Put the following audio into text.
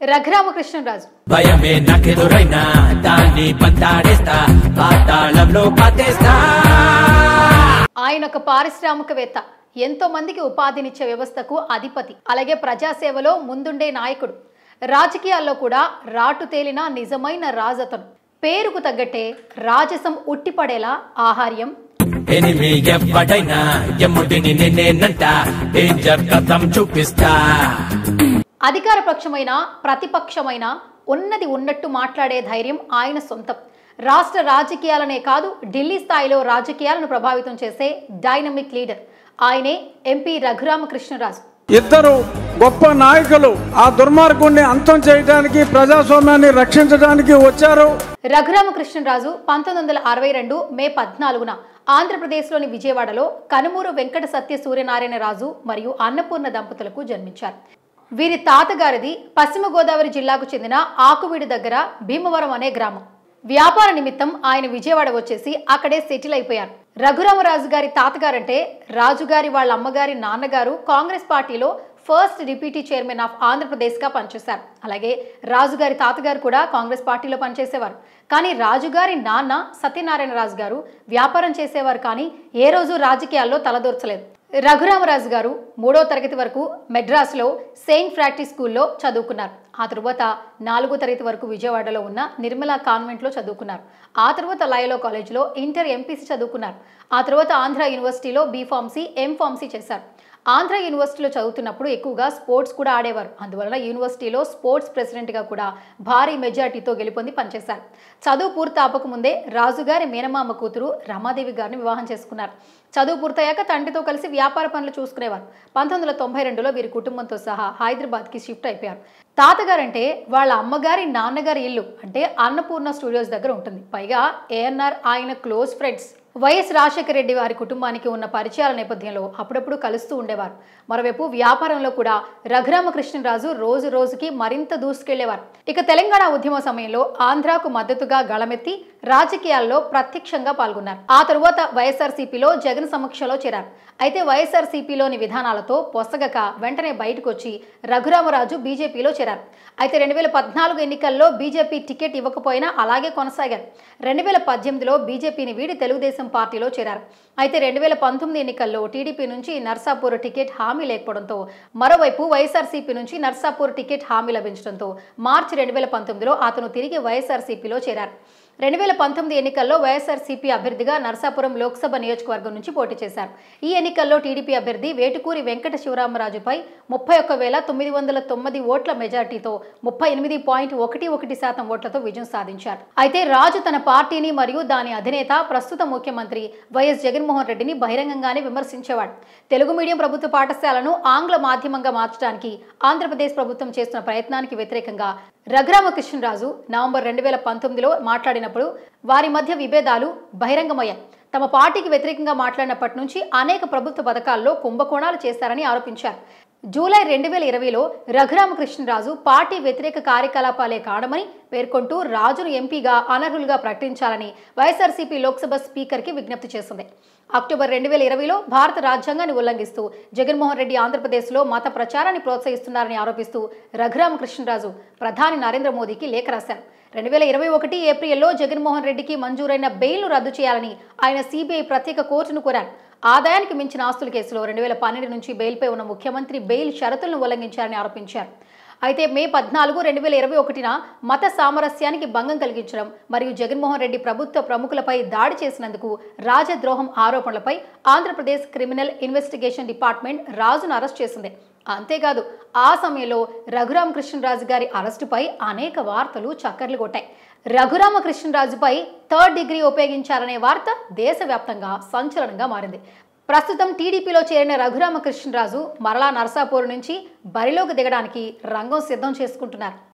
రఘురామకృష్ణరాజు భయమే నాకెదురైనా దాన్ని పంతాడేస్తా పాతాళంలో పాతేస్తా ఆయన ఒక పారిశ్రామికవేత్త ఎంతో మందికి ఉపాధినిచ్చే వ్యవస్థకు అధిపతి అలాగే ప్రజాసేవలో ముందుండే నాయకుడు రాజకీయాల్లో కూడా రాటు తేలిన నిజమైన రాజతను పేరుకు తగ్గట్టే రాజసం ఉట్టిపడేలా ఆహార్యం ఎనిమి ఎవ్వడైనా ఎమ్ముడిని నేనేనంట డేంజర్ కథం చూపిస్తా అధికార పక్షమైన ప్రతిపక్షమైన ఉన్నది ఉన్నట్టు మాట్లాడే ధైర్యం ఆయన సొంతం రాష్ట్ర రాజకీయాలనే కాదు ఢిల్లీ స్థాయిలో రాజకీయాలను ప్రభావితం చేసే డైనమిక్ లీడర్ ఆయనే ఎంపీ రఘురామకృష్ణరాజు ఇద్దరు గొప్ప నాయకులు ఆ దుర్మార్గుణ్ణి అంతం చేయడానికి ప్రజాస్వామ్యాన్ని రక్షించడానికి వచ్చారు రఘురామకృష్ణరాజు పంతొమ్మిది వందల అరవై రెండు మే పద్నాలుగున ఆంధ్రప్రదేశ్లోని విజయవాడలో కనుమూరు వెంకట సత్య సూర్యనారాయణ రాజు మరియు అన్నపూర్ణ దంపతులకు జన్మించారు వీరి తాతగారిది పశ్చిమ గోదావరి జిల్లాకు చెందిన ఆకువీడి దగ్గర భీమవరం అనే గ్రామం వ్యాపార నిమిత్తం ఆయన విజయవాడ వచ్చేసి అక్కడే సెటిల్ అయిపోయారు రఘురామరాజు గారి తాతగారంటే రాజుగారి వాళ్ళ అమ్మగారి నాన్నగారు కాంగ్రెస్ పార్టీలో ఫస్ట్ డిప్యూటీ చైర్మన్ ఆఫ్ ఆంధ్రప్రదేశ్గా పనిచేశారు అలాగే రాజుగారి తాతగారు కూడా కాంగ్రెస్ పార్టీలో పనిచేసేవారు కానీ రాజుగారి నాన్న సత్యనారాయణ రాజు గారు వ్యాపారం చేసేవారు కానీ ఏ రోజు రాజకీయాల్లో తలదూర్చలేదు రఘురామరాజు గారు మూడో తరగతి వరకు మెడ్రాస్లో సెయింట్ ఫ్రాక్టీ స్కూల్లో చదువుకున్నారు ఆ తరువాత నాలుగో తరగతి వరకు విజయవాడలో ఉన్న నిర్మలా కాన్వెంట్లో చదువుకున్నారు ఆ తర్వాత లయలో కాలేజ్లో ఇంటర్ ఎంపీసీ చదువుకున్నారు ఆ తర్వాత ఆంధ్ర యూనివర్సిటీలో బీఫార్మసీ ఎం ఫార్మసీ చేశారు ఆంధ్ర యూనివర్సిటీలో చదువుతున్నప్పుడు ఎక్కువగా స్పోర్ట్స్ కూడా ఆడేవారు అందువలన యూనివర్సిటీలో స్పోర్ట్స్ ప్రెసిడెంట్గా కూడా భారీ మెజార్టీతో గెలుపొంది పనిచేశారు చదువు పూర్తి ఆపకముందే రాజుగారి మేనమామ కూతురు రమాదేవి గారిని వివాహం చేసుకున్నారు చదువు పూర్తయ్యాక తండ్రితో కలిసి వ్యాపార పనులు చూసుకునేవారు పంతొమ్మిది వందల తొంభై రెండులో వీరి కుటుంబంతో సహా హైదరాబాద్కి షిఫ్ట్ అయిపోయారు తాతగారంటే వాళ్ళ అమ్మగారి నాన్నగారి ఇల్లు అంటే అన్నపూర్ణ స్టూడియోస్ దగ్గర ఉంటుంది పైగా ఏఎన్ఆర్ ఆయన క్లోజ్ ఫ్రెండ్స్ వైఎస్ రాజశేఖర రెడ్డి వారి కుటుంబానికి ఉన్న పరిచయాల నేపథ్యంలో అప్పుడప్పుడు కలుస్తూ ఉండేవారు మరోవైపు వ్యాపారంలో కూడా రఘురామకృష్ణరాజు రోజు రోజుకి మరింత దూసుకెళ్లేవారు ఇక తెలంగాణ ఉద్యమ సమయంలో ఆంధ్రాకు మద్దతుగా గళమెత్తి రాజకీయాల్లో ప్రత్యక్షంగా పాల్గొన్నారు ఆ తరువాత వైఎస్ఆర్సీపీలో జగన్ సమక్షంలో చేరారు అయితే వైఎస్ఆర్సీపీలోని విధానాలతో పొసగక వెంటనే బయటకు వచ్చి రఘురామరాజు బీజేపీలో చేరారు అయితే రెండు వేల పద్నాలుగు ఎన్నికల్లో బీజేపీ టికెట్ ఇవ్వకపోయినా అలాగే కొనసాగారు రెండు వేల పద్దెనిమిదిలో బీజేపీని వీడి తెలుగుదేశం పార్టీలో చేరారు అయితే రెండు వేల పంతొమ్మిది ఎన్నికల్లో టీడీపీ నుంచి నర్సాపూర్ టికెట్ హామీ లేకపోవడంతో మరోవైపు వైఎస్ఆర్సీపీ నుంచి నర్సాపూర్ టికెట్ హామీ లభించడంతో మార్చి రెండు వేల పంతొమ్మిదిలో అతను తిరిగి వైఎస్ఆర్సీపీలో చేరారు రెండు వేల పంతొమ్మిది ఎన్నికల్లో వైఎస్ఆర్సీపీ అభ్యర్థిగా నర్సాపురం లోక్సభ నియోజకవర్గం నుంచి పోటీ చేశారు ఈ ఎన్నికల్లో టీడీపీ అభ్యర్థి వేటుకూరి వెంకట శివరామరాజుపై ముప్పై ఒక్క వేల తొమ్మిది వందల తొమ్మిది ఓట్ల మెజార్టీతో ముప్పై ఎనిమిది పాయింట్ ఒకటి ఒకటి శాతం ఓట్లతో విజయం సాధించారు అయితే రాజు తన పార్టీని మరియు దాని అధినేత ప్రస్తుత ముఖ్యమంత్రి వైఎస్ జగన్మోహన్ రెడ్డిని బహిరంగంగానే విమర్శించేవాడు తెలుగు మీడియం ప్రభుత్వ పాఠశాలను ఆంగ్ల మాధ్యమంగా మార్చడానికి ఆంధ్రప్రదేశ్ ప్రభుత్వం చేస్తున్న ప్రయత్నానికి వ్యతిరేకంగా రఘురామకృష్ణరాజు నవంబర్ రెండు వేల పంతొమ్మిదిలో మాట్లాడినప్పుడు వారి మధ్య విభేదాలు బహిరంగమయ్యాయి తమ పార్టీకి వ్యతిరేకంగా మాట్లాడినప్పటి నుంచి అనేక ప్రభుత్వ పథకాల్లో కుంభకోణాలు చేశారని ఆరోపించారు జూలై రెండు వేల ఇరవైలో రఘురామకృష్ణరాజు పార్టీ వ్యతిరేక కార్యకలాపాలే కావడమని పేర్కొంటూ రాజును ఎంపీగా అనర్హులుగా ప్రకటించాలని వైఎస్ఆర్సీపీ లోక్సభ స్పీకర్కి విజ్ఞప్తి చేసింది అక్టోబర్ రెండు వేల ఇరవైలో భారత రాజ్యాంగాన్ని ఉల్లంఘిస్తూ జగన్మోహన్ రెడ్డి ఆంధ్రప్రదేశ్లో మత ప్రచారాన్ని ప్రోత్సహిస్తున్నారని ఆరోపిస్తూ రఘురామకృష్ణరాజు ప్రధాని నరేంద్ర మోదీకి లేఖ రాశారు రెండు వేల ఇరవై ఒకటి ఏప్రిల్లో జగన్మోహన్ రెడ్డికి మంజూరైన బెయిల్ను రద్దు చేయాలని ఆయన సిబిఐ ప్రత్యేక కోర్టును కోరారు ఆదాయానికి మించిన ఆస్తుల కేసులో రెండు వేల పన్నెండు నుంచి బెయిల్పై ఉన్న ముఖ్యమంత్రి బెయిల్ షరతులను ఉల్లంఘించారని ఆరోపించారు అయితే మే పద్నాలుగు రెండు వేల ఇరవై ఒకటిన మత సామరస్యానికి భంగం కలిగించడం మరియు జగన్మోహన్ రెడ్డి ప్రభుత్వ ప్రముఖులపై దాడి చేసినందుకు రాజద్రోహం ఆరోపణలపై ఆంధ్రప్రదేశ్ క్రిమినల్ ఇన్వెస్టిగేషన్ డిపార్ట్మెంట్ రాజును అరెస్ట్ చేసింది అంతేకాదు ఆ సమయంలో రఘురామ కృష్ణరాజు గారి అరెస్టుపై అనేక వార్తలు చక్కర్లు కొట్టాయి రఘురామ కృష్ణరాజుపై థర్డ్ డిగ్రీ ఉపయోగించారనే వార్త దేశవ్యాప్తంగా సంచలనంగా మారింది ప్రస్తుతం టీడీపీలో చేరిన రఘురామ కృష్ణరాజు మరలా నరసాపూర్ నుంచి బరిలోకి దిగడానికి రంగం సిద్ధం చేసుకుంటున్నారు